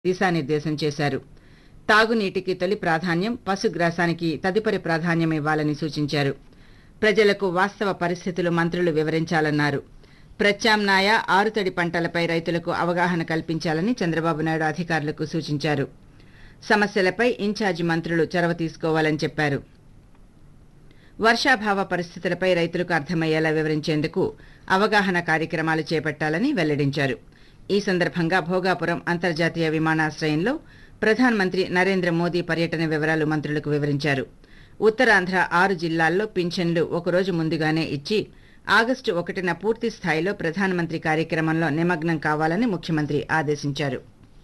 దిశానిర్దేశం చేశారు తాగునీటికి తొలి ప్రాధాన్యం పశుగ్రాసానికి తదుపరి ప్రాధాన్యం ఇవ్వాలని సూచించారు ప్రజలకు వాస్తవ పరిస్థితులు మంత్రులు వివరించాలన్నారు ప్రత్యామ్నాయ ఆరుతడి పంటలపై రైతులకు అవగాహన కల్పించాలని చంద్రబాబు నాయుడు అధికారులకు సూచించారు సమస్యలపై ఇన్ఛార్జి మంత్రులు చొరవ తీసుకోవాలని చెప్పారు వర్షాభావ పరిస్థితులపై రైతులకు అర్థమయ్యేలా వివరించేందుకు అవగాహన కార్యక్రమాలు చేపట్టాలని వెల్లడించారు ఈ సందర్భంగా భోగాపురం అంతర్జాతీయ విమానాశ్రయంలో ప్రధానమంత్రి నరేంద్ర మోదీ పర్యటన వివరాలు మంత్రులకు వివరించారు ఉత్తరాంధ్ర ఆరు జిల్లాల్లో పింఛన్లు ఒకరోజు ముందుగానే ఇచ్చి ఆగస్టు ఒకటిన పూర్తి స్థాయిలో ప్రధానమంత్రి కార్యక్రమంలో నిమగ్నం కావాలని ముఖ్యమంత్రి ఆదేశించారు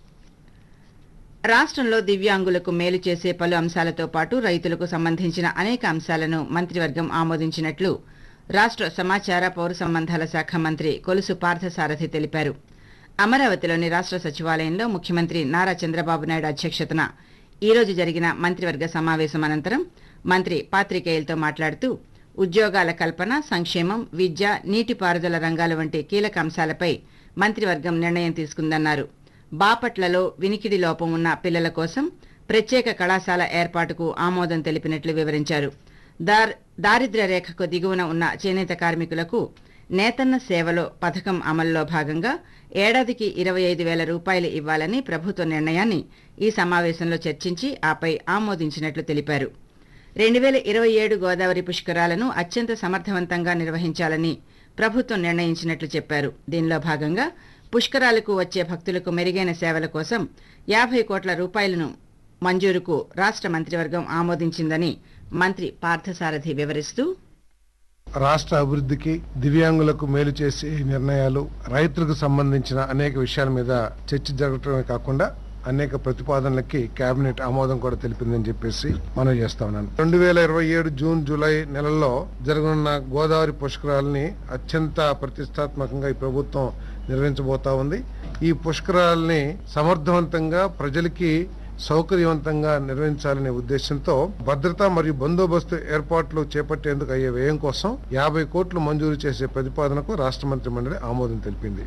రాష్ట్రంలో దివ్యాంగులకు మేలు చేసే పలు అంశాలతో పాటు రైతులకు సంబంధించిన అనేక అంశాలను మంత్రివర్గం ఆమోదించినట్లు రాష్ట్ర సమాచార పౌర సంబంధాల శాఖ మంత్రి కొలుసు పార్థసారథి తెలిపారు అమరావతిలోని రాష్ట్ర సచివాలయంలో ముఖ్యమంత్రి నారా చంద్రబాబు నాయుడు అధ్యక్షతన ఈ రోజు జరిగిన మంత్రివర్గ సమావేశం అనంతరం మంత్రి పాత్రికేయులతో మాట్లాడుతూ ఉద్యోగాల కల్పన సంక్షేమం విద్య నీటిపారుదల రంగాల వంటి కీలక అంశాలపై మంత్రివర్గం నిర్ణయం తీసుకుందన్నారు బాపట్లలో వినికిడి లోపం ఉన్న పిల్లల కోసం ప్రత్యేక కళాశాల ఏర్పాటుకు ఆమోదం తెలిపినట్లు వివరించారు దార్ దారిద్ర్య రేఖకు దిగువన ఉన్న చేనేత కార్మికులకు నేతన్న సేవలో పథకం అమల్లో భాగంగా ఏడాదికి ఇరవై ఐదు వేల రూపాయలు ఇవ్వాలని ప్రభుత్వ నిర్ణయాన్ని ఈ సమావేశంలో చర్చించి ఆపై ఆమోదించినట్లు తెలిపారు రెండు వేల ఇరవై ఏడు గోదావరి పుష్కరాలను అత్యంత సమర్థవంతంగా నిర్వహించాలని ప్రభుత్వం నిర్ణయించినట్లు చెప్పారు దీనిలో భాగంగా పుష్కరాలకు వచ్చే భక్తులకు మెరుగైన సేవల కోసం యాభై కోట్ల రూపాయలను మంజూరుకు రాష్ట్ర మంత్రివర్గం ఆమోదించిందని మంత్రి పార్థసారథి వివరిస్తూ రాష్ట్ర అభివృద్ధికి దివ్యాంగులకు మేలు చేసే నిర్ణయాలు రైతులకు సంబంధించిన అనేక విషయాల మీద చర్చ జరగటమే కాకుండా అనేక ప్రతిపాదనలకి కేబినెట్ ఆమోదం కూడా తెలిపిందని చెప్పేసి మనం చేస్తా ఉన్నాను రెండు వేల ఇరవై ఏడు జూన్ జూలై నెలల్లో జరగనున్న గోదావరి పుష్కరాలని అత్యంత ప్రతిష్టాత్మకంగా ఈ ప్రభుత్వం నిర్వహించబోతా ఉంది ఈ పుష్కరాలని సమర్థవంతంగా ప్రజలకి సౌకర్యవంతంగా నిర్వహించాలనే ఉద్దేశంతో భద్రత మరియు బందోబస్తు ఏర్పాట్లు చేపట్టేందుకు అయ్యే వ్యయం కోసం యాభై కోట్లు మంజూరు చేసే ప్రతిపాదనకు రాష్ట్ర మంత్రి మండలి ఆమోదం తెలిపింది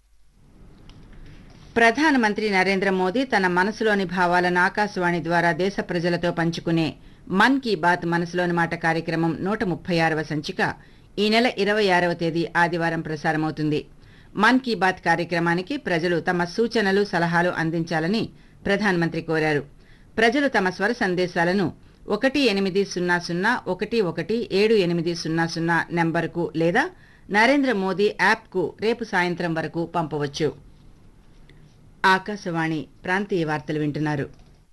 ప్రధానమంత్రి నరేంద్ర మోదీ తన మనసులోని భావాలను ఆకాశవాణి ద్వారా దేశ ప్రజలతో పంచుకునే మన్ కీ బాత్ మనసులోని మాట కార్యక్రమం నూట ముప్పై ఆరవ సంచిక ఈ నెల ఇరవై ఆరవ తేదీ ఆదివారం ప్రసారమవుతుంది మన్ కీ బాత్ కార్యక్రమానికి ప్రజలు తమ సూచనలు సలహాలు అందించాలని ప్రధానమంత్రి కోరారు ప్రజలు తమ స్వర సందేశాలను ఒకటి ఎనిమిది సున్నా సున్నా ఒకటి ఒకటి ఏడు ఎనిమిది సున్నా సున్నా నెంబర్కు లేదా నరేంద్ర మోదీ యాప్కు రేపు సాయంత్రం వరకు పంపవచ్చు ఆకాశవాణి ప్రాంతీయ వార్తలు వింటున్నారు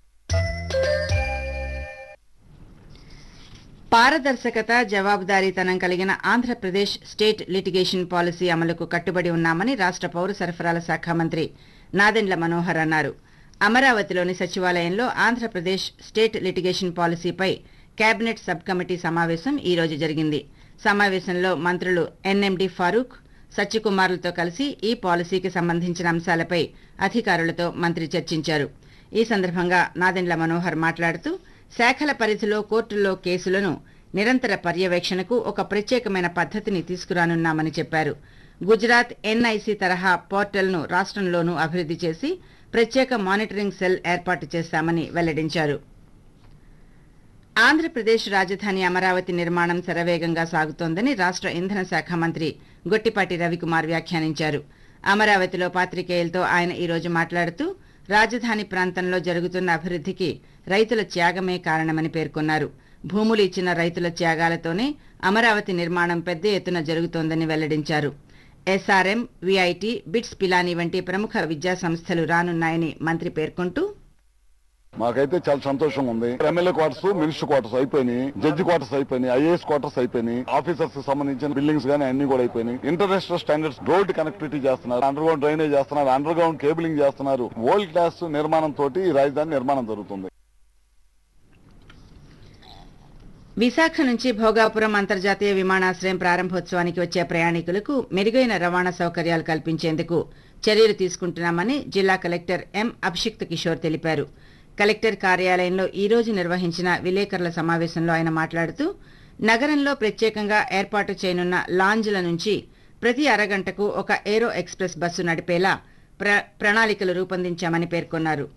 పారదర్శకత జవాబుదారీతనం కలిగిన ఆంధ్రప్రదేశ్ స్టేట్ లిటిగేషన్ పాలసీ అమలుకు కట్టుబడి ఉన్నామని రాష్ట్ర పౌర సరఫరాల శాఖ మంత్రి నాదెండ్ల మనోహర్ అన్నారు అమరావతిలోని సచివాలయంలో Andhra Pradesh state litigation పాలసీపై cabinet sub committee సమావేశం ఈ రోజు జరిగింది సమావేశంలో మంత్రులు ఎన్ఎండి ఫారూక్ సత్యకుమార్లతో కలిసి ఈ పాలసీకి సంబంధించిన అంశాలపై అధికారులతో మంత్రి చర్చించారు ఈ సందర్భంగా నాదెండ్ల మనోహర్ మాట్లాడుతూ శాఖల పరిధిలో కోర్టుల్లో కేసులను నిరంతర పర్యవేక్షణకు ఒక ప్రత్యేకమైన పద్ధతిని తీసుకురానున్నామని చెప్పారు గుజరాత్ ఎన్ఐసి తరహా పోర్టల్ను రాష్ట్రంలోనూ అభివృద్ధి చేసి ప్రత్యేక మానిటరింగ్ సెల్ ఏర్పాటు చేశామని వెల్లడించారు ఆంధ్రప్రదేశ్ రాజధాని అమరావతి నిర్మాణం శరవేగంగా సాగుతోందని రాష్ట్ర ఇంధన శాఖ మంత్రి గొట్టిపాటి రవికుమార్ వ్యాఖ్యానించారు అమరావతిలో పాత్రికేయులతో ఆయన ఈ రోజు మాట్లాడుతూ రాజధాని ప్రాంతంలో జరుగుతున్న అభివృద్ధికి రైతుల త్యాగమే కారణమని పేర్కొన్నారు భూములు ఇచ్చిన రైతుల త్యాగాలతోనే అమరావతి నిర్మాణం పెద్ద ఎత్తున జరుగుతోందని వెల్లడించారు ఎస్ఆర్ఎం విఐటి బిట్స్ పిలాని వంటి ప్రముఖ విద్యా సంస్థలు రానున్నాయని మంత్రి పేర్కొంటూ మాకైతే చాలా సంతోషంగా ఉంది ఎమ్మెల్యే క్వార్టర్స్ మినిస్టర్ క్వార్టర్స్ అయిపోయినాయి జడ్జి క్వార్టర్స్ అయిపోయినాయి ఐఏఎస్ క్వార్టర్స్ అయిపోయినాయి ఆఫీసర్స్ కి సంబంధించిన బిల్డింగ్స్ గానీ అన్ని కూడా అయిపోయినాయి ఇంటర్నేషనల్ స్టాండర్డ్స్ రోడ్ కనెక్టివిటీ చేస్తున్నారు అండర్ గ్రౌండ్ డ్రైనేజ్ చేస్తున్నారు అండర్ గ్రౌండ్ కేబులింగ్ చేస్తున్నారు వరల్డ్ క్లాస్ నిర్మాణం తోటి ఈ రాజధాని నిర్మాణం జరుగుతుంది విశాఖ నుంచి భోగాపురం అంతర్జాతీయ విమానాశ్రయం ప్రారంభోత్సవానికి వచ్చే ప్రయాణికులకు మెరుగైన రవాణా సౌకర్యాలు కల్పించేందుకు చర్యలు తీసుకుంటున్నామని జిల్లా కలెక్టర్ ఎం అభిషిక్త్ కిషోర్ తెలిపారు కలెక్టర్ కార్యాలయంలో ఈ రోజు నిర్వహించిన విలేకరుల సమావేశంలో ఆయన మాట్లాడుతూ నగరంలో ప్రత్యేకంగా ఏర్పాటు చేయనున్న లాంజ్ల నుంచి ప్రతి అరగంటకు ఒక ఏరో ఎక్స్ప్రెస్ బస్సు నడిపేలా ప్ర ప్రణాళికలు రూపొందించామని పేర్కొన్నారు